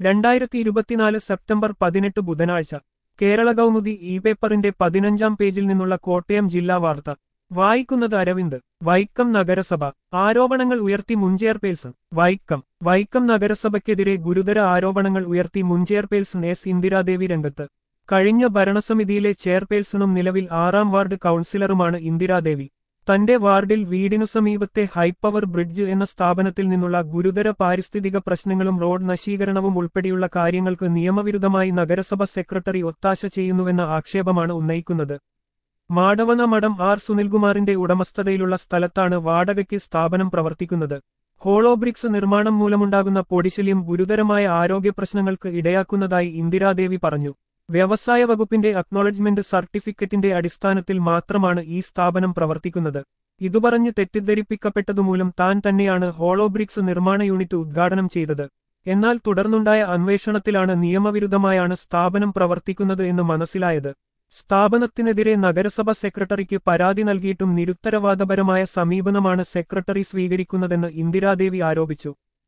രണ്ടായിരത്തി ഇരുപത്തിനാല് സെപ്റ്റംബർ പതിനെട്ട് ബുധനാഴ്ച കേരള കൗമുദി ഇ പേപ്പറിന്റെ പതിനഞ്ചാം പേജിൽ നിന്നുള്ള കോട്ടയം ജില്ലാ വാർത്ത വായിക്കുന്നത് അരവിന്ദ് വൈക്കം നഗരസഭ ആരോപണങ്ങൾ ഉയർത്തി മുൻചെയർപേഴ്സൺ വൈക്കം വൈക്കം നഗരസഭയ്ക്കെതിരെ ഗുരുതര ആരോപണങ്ങൾ ഉയർത്തി മുൻചെയർപേഴ്സൺ എസ് ഇന്ദിരാദേവി രംഗത്ത് കഴിഞ്ഞ ഭരണസമിതിയിലെ ചെയർപേഴ്സണും നിലവിൽ ആറാം വാർഡ് കൗൺസിലറുമാണ് ഇന്ദിരാദേവി തന്റെ വാർഡിൽ വീടിനു സമീപത്തെ ഹൈപ്പവർ ബ്രിഡ്ജ് എന്ന സ്ഥാപനത്തിൽ നിന്നുള്ള ഗുരുതര പാരിസ്ഥിതിക പ്രശ്നങ്ങളും റോഡ് നശീകരണവും ഉൾപ്പെടെയുള്ള കാര്യങ്ങൾക്ക് നിയമവിരുദ്ധമായി നഗരസഭ സെക്രട്ടറി ഒത്താശ ചെയ്യുന്നുവെന്ന ആക്ഷേപമാണ് ഉന്നയിക്കുന്നത് മാടവന മഠം ആർ സുനിൽകുമാറിന്റെ ഉടമസ്ഥതയിലുള്ള സ്ഥലത്താണ് വാടകയ്ക്ക് സ്ഥാപനം പ്രവർത്തിക്കുന്നത് ഹോളോബ്രിക്സ് നിർമ്മാണം മൂലമുണ്ടാകുന്ന പൊടിശല്യം ഗുരുതരമായ ആരോഗ്യ പ്രശ്നങ്ങൾക്ക് ഇടയാക്കുന്നതായി ഇന്ദിരാദേവി പറഞ്ഞു വ്യവസായ വകുപ്പിന്റെ അക്നോളജ്മെന്റ് സർട്ടിഫിക്കറ്റിന്റെ അടിസ്ഥാനത്തിൽ മാത്രമാണ് ഈ സ്ഥാപനം പ്രവർത്തിക്കുന്നത് ഇതുപറഞ്ഞ് തെറ്റിദ്ധരിപ്പിക്കപ്പെട്ടതുമൂലം താൻ തന്നെയാണ് ഹോളോബ്രിക്സ് നിർമ്മാണ യൂണിറ്റ് ഉദ്ഘാടനം ചെയ്തത് എന്നാൽ തുടർന്നുണ്ടായ അന്വേഷണത്തിലാണ് നിയമവിരുദ്ധമായാണ് സ്ഥാപനം പ്രവർത്തിക്കുന്നത് എന്ന് മനസ്സിലായത് സ്ഥാപനത്തിനെതിരെ നഗരസഭ സെക്രട്ടറിക്ക് പരാതി നൽകിയിട്ടും നിരുത്തരവാദപരമായ സമീപനമാണ് സെക്രട്ടറി സ്വീകരിക്കുന്നതെന്ന് ഇന്ദിരാദേവി ആരോപിച്ചു